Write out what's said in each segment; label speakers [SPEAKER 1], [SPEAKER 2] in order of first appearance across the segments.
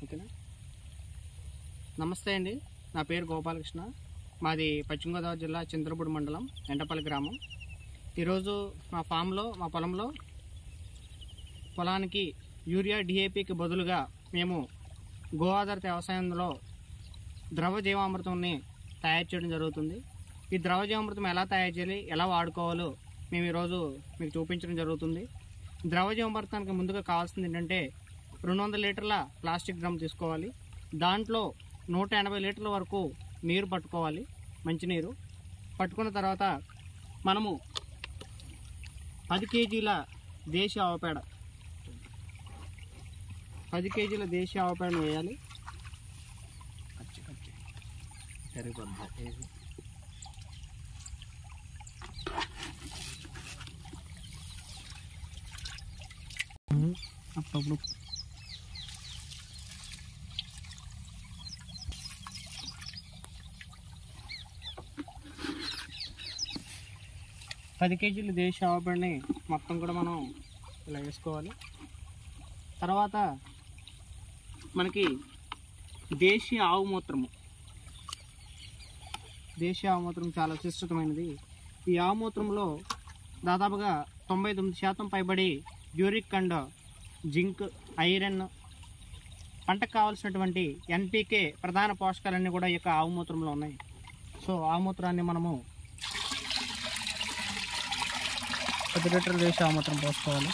[SPEAKER 1] ఓకేనా నమస్తే అండి నా పేరు గోపాలకృష్ణ మాది పశ్చిమ గోదావరి జిల్లా చంద్రపూడి మండలం ఎండపల్లి గ్రామం ఈరోజు మా ఫామ్లో మా పొలంలో పొలానికి యూరియా డిఏపికి బదులుగా మేము గో ఆధారిత వ్యవసాయంలో ద్రవ జీవామృతంని తయారు చేయడం జరుగుతుంది ఈ ద్రవ జీవామృతం ఎలా తయారు చేయాలి ఎలా వాడుకోవాలో మేము ఈరోజు మీకు చూపించడం జరుగుతుంది ద్రవ జీవామృతానికి ముందుగా కావాల్సింది ఏంటంటే రెండు వందల లీటర్ల ప్లాస్టిక్ డ్రమ్ తీసుకోవాలి దాంట్లో నూట ఎనభై లీటర్ల వరకు నీరు పట్టుకోవాలి మంచినీరు పట్టుకున్న తర్వాత మనము పది కేజీల దేశీ ఆవపేడ పది కేజీల దేశీ ఆవపేడను వేయాలి అప్పుడప్పుడు పది కేజీలు దేశీ ఆవపడిని మొత్తం కూడా మనం ఇలా వేసుకోవాలి తర్వాత మనకి దేశీ ఆవు మూత్రము దేశీ ఆవు మూత్రం చాలా విశిష్టమైనది ఈ ఆవు మూత్రంలో దాదాపుగా తొంభై తొమ్మిది శాతం పైబడి యూరిక్ అండ్ జింక్ ఐరన్ పంటకు కావాల్సినటువంటి ఎన్పికే ప్రధాన పోషకాలన్నీ కూడా ఈ యొక్క ఆవు మూత్రంలో ఉన్నాయి సో ఆవు మూత్రాన్ని మనము పది లీటర్లు వేసి ఆవు మూత్రం పోసుకోవాలి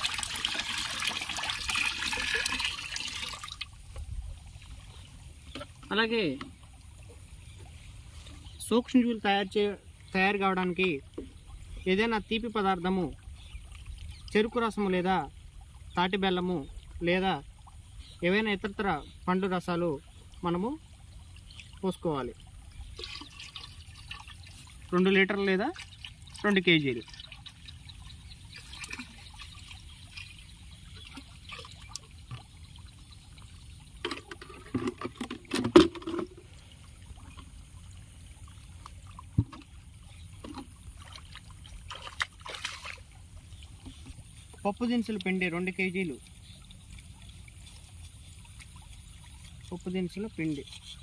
[SPEAKER 1] అలాగే సూక్ష్మజీవులు తయారు చే తయారు కావడానికి ఏదైనా తీపి పదార్థము చెరుకు రసము లేదా తాటి బెల్లము లేదా ఏవైనా ఇతరతర పండు రసాలు మనము పోసుకోవాలి రెండు లీటర్లు లేదా రెండు కేజీలు పప్పు దినుసులు పిండి రెండు కేజీలు పప్పు దినుసులు పిండి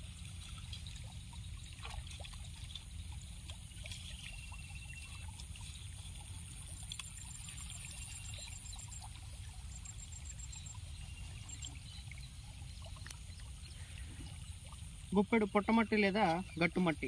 [SPEAKER 1] గుప్పెడు పుట్టమట్టి లేదా గట్టుమట్టి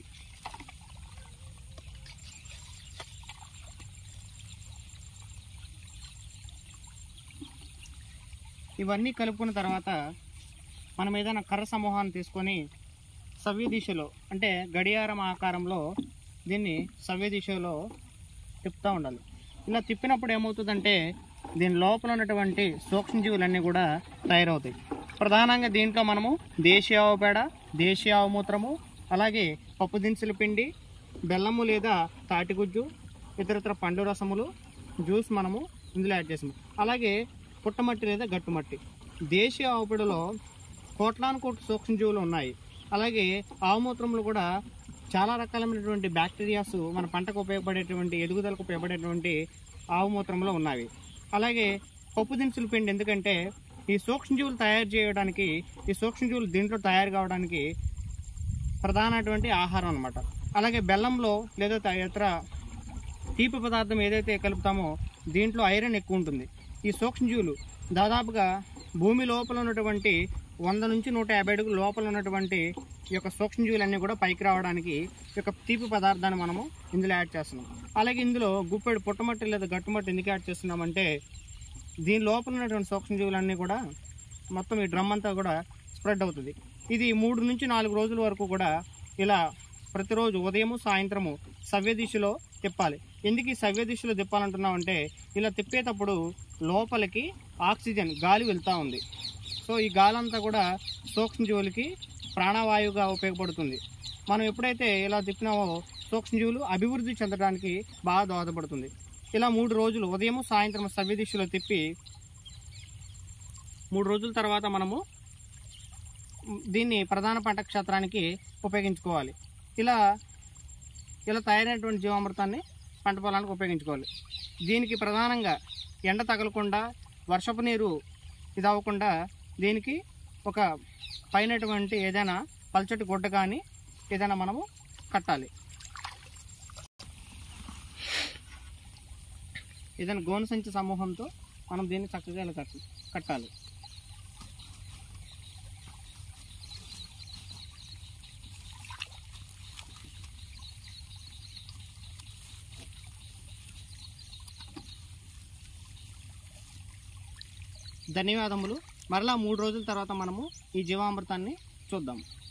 [SPEAKER 1] ఇవన్నీ కలుపుకున్న తర్వాత మనం ఏదైనా కర్ర సమూహాన్ని తీసుకొని సవ్య దిశలో అంటే గడియారం ఆకారంలో దీన్ని సవ్య దిశలో తిప్పుతూ ఉండాలి ఇలా తిప్పినప్పుడు ఏమవుతుందంటే దీని లోపల ఉన్నటువంటి సూక్ష్మజీవులన్నీ కూడా తయారవుతాయి ప్రధానంగా దీంట్లో మనము దేశీయ ఆవు పేడ దేశీయ ఆవు మూత్రము అలాగే పప్పు దినుసుల పిండి బెల్లము లేదా తాటిగుజ్జు ఇతరత్ర పండు రసములు జ్యూస్ మనము ఇందులో యాడ్ చేసాము అలాగే పుట్టమట్టి లేదా గట్టుమట్టి దేశీయ ఆవు పేడలో కోట్లాను కోట్ల సూక్ష్మజీవులు ఉన్నాయి అలాగే ఆవు మూత్రంలో కూడా చాలా రకాలైనటువంటి బ్యాక్టీరియాస్ మన పంటకు ఉపయోగపడేటువంటి ఎదుగుదలకు ఉపయోగపడేటువంటి ఆవు మూత్రంలో ఉన్నవి అలాగే పప్పు దినుసుల పిండి ఎందుకంటే ఈ సూక్ష్మజీవులు తయారు చేయడానికి ఈ సూక్ష్మజీవులు దీంట్లో తయారు కావడానికి ప్రధానటువంటి ఆహారం అన్నమాట అలాగే బెల్లంలో లేదా త- ఇతర తీపి పదార్థం ఏదైతే కలుపుతామో దీంట్లో ఐరన్ ఎక్కువ ఉంటుంది ఈ సూక్ష్మజీవులు దాదాపుగా భూమి లోపల ఉన్నటువంటి వంద నుంచి నూట యాభై అడుగుల లోపల ఉన్నటువంటి ఈ యొక్క సూక్ష్మజీవులన్నీ కూడా పైకి రావడానికి ఈ యొక్క తీపి పదార్థాన్ని మనము ఇందులో యాడ్ చేస్తున్నాం అలాగే ఇందులో గుప్పెడు పుట్టమట్టి లేదా గట్టుమట్టి ఎందుకు యాడ్ చేస్తున్నామంటే దీని లోపల ఉన్నటువంటి సూక్ష్మజీవులన్నీ కూడా మొత్తం ఈ డ్రమ్ అంతా కూడా స్ప్రెడ్ అవుతుంది ఇది మూడు నుంచి నాలుగు రోజుల వరకు కూడా ఇలా ప్రతిరోజు ఉదయము సాయంత్రము సవ్య దిశలో తిప్పాలి ఎందుకు ఈ సవ్య దిశలో తిప్పాలంటున్నామంటే ఇలా తిప్పేటప్పుడు లోపలికి ఆక్సిజన్ గాలి వెళ్తూ ఉంది సో ఈ గాలి అంతా కూడా సూక్ష్మజీవులకి ప్రాణవాయువుగా ఉపయోగపడుతుంది మనం ఎప్పుడైతే ఇలా తిప్పినామో సూక్ష్మజీవులు అభివృద్ధి చెందడానికి బాగా దోహదపడుతుంది ఇలా మూడు రోజులు ఉదయం సాయంత్రం సవ్య దిశలో తిప్పి మూడు రోజుల తర్వాత మనము దీన్ని ప్రధాన పంట క్షేత్రానికి ఉపయోగించుకోవాలి ఇలా ఇలా తయారైనటువంటి జీవామృతాన్ని పంట పొలానికి ఉపయోగించుకోవాలి దీనికి ప్రధానంగా ఎండ తగలకుండా వర్షపు నీరు ఇది అవ్వకుండా దీనికి ఒక పైనటువంటి ఏదైనా పల్చటి గుడ్డ కానీ ఏదైనా మనము కట్టాలి ఏదైనా గోను సంచి సమూహంతో మనం దీన్ని చక్కగా ఇలా కట్ట కట్టాలి ధన్యవాదములు మరలా మూడు రోజుల తర్వాత మనము ఈ జీవామృతాన్ని చూద్దాం